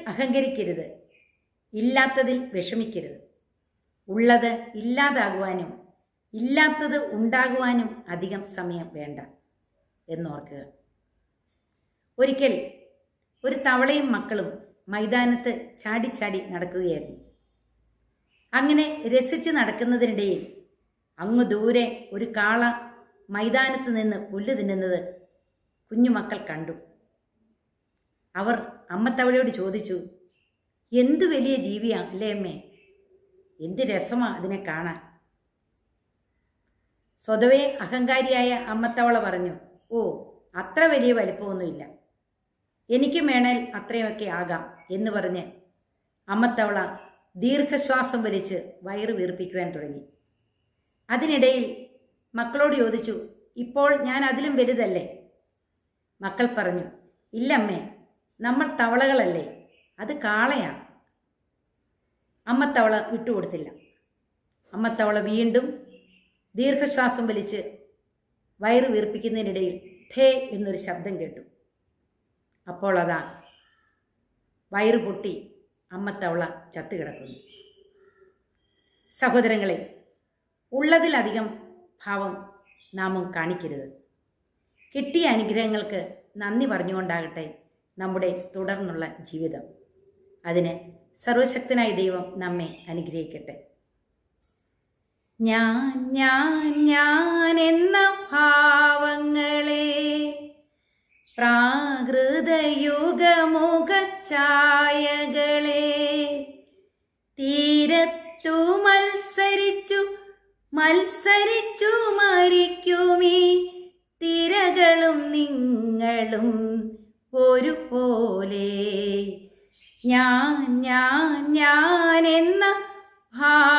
അഹങ്കരിക്കരുത് ഇല്ലാത്തതിൽ വിഷമിക്കരുത് ഉള്ളത് ഇല്ലാതാകുവാനും ഇല്ലാത്തത് ഉണ്ടാകുവാനും അധികം സമയം വേണ്ട എന്നോർക്കുക ഒരിക്കൽ ഒരു തവളയും മക്കളും മൈതാനത്ത് ചാടിച്ചാടി നടക്കുകയായിരുന്നു അങ്ങനെ രസിച്ച് നടക്കുന്നതിനിടയിൽ അങ്ങ് ദൂരെ ഒരു കാള മൈതാനത്ത് നിന്ന് പുല്ല് തിന്നുന്നത് കുഞ്ഞുമക്കൾ കണ്ടു അവർ അമ്മത്തവളയോട് ചോദിച്ചു എന്ത് വലിയ ജീവിയാ അല്ലേ അമ്മേ എന്ത് രസമാ അതിനെ കാണാൻ സ്വതവേ അഹങ്കാരിയായ അമ്മത്തവള പറഞ്ഞു ഓ അത്ര വലിയ വലിപ്പമൊന്നുമില്ല എനിക്കും വേണേൽ അത്രയുമൊക്കെ ആകാം എന്ന് പറഞ്ഞ് അമ്മത്തവള ദീർഘശ്വാസം വലിച്ച് വയറ് വീർപ്പിക്കുവാൻ തുടങ്ങി അതിനിടയിൽ മക്കളോട് ചോദിച്ചു ഇപ്പോൾ ഞാൻ അതിലും വലുതല്ലേ മക്കൾ പറഞ്ഞു ഇല്ലമ്മേ നമ്മൾ തവളകളല്ലേ അത് കാളയാണ് അമ്മത്തവള വിട്ടുകൊടുത്തില്ല അമ്മത്തവള വീണ്ടും ദീർഘശ്വാസം വലിച്ച് വയറ് വീർപ്പിക്കുന്നതിനിടയിൽ ഠേ എന്നൊരു ശബ്ദം കേട്ടു അപ്പോൾ അതാ വയറ് പൊട്ടി അമ്മത്തവള ചത്തുകിടക്കുന്നു സഹോദരങ്ങളെ ഉള്ളതിലധികം ഭാവം നാമും കാണിക്കരുത് കിട്ടിയ അനുഗ്രഹങ്ങൾക്ക് നന്ദി പറഞ്ഞുകൊണ്ടാകട്ടെ നമ്മുടെ തുടർന്നുള്ള ജീവിതം അതിന് സർവശക്തനായ ദൈവം നമ്മെ അനുഗ്രഹിക്കട്ടെ ഞാൻ ഞാൻ ഞാൻ എന്ന ഭാവങ്ങളെ പ്രാകൃതയുഗമുഖഛായകളെ തീരത്തു മത്സരിച്ചു മത്സരിച്ചു മരിക്കുമീ തിരകളും നിങ്ങളും ഒരുപോലെ ഞാൻ ഞാൻ ഞാൻ എന്ന ഭാ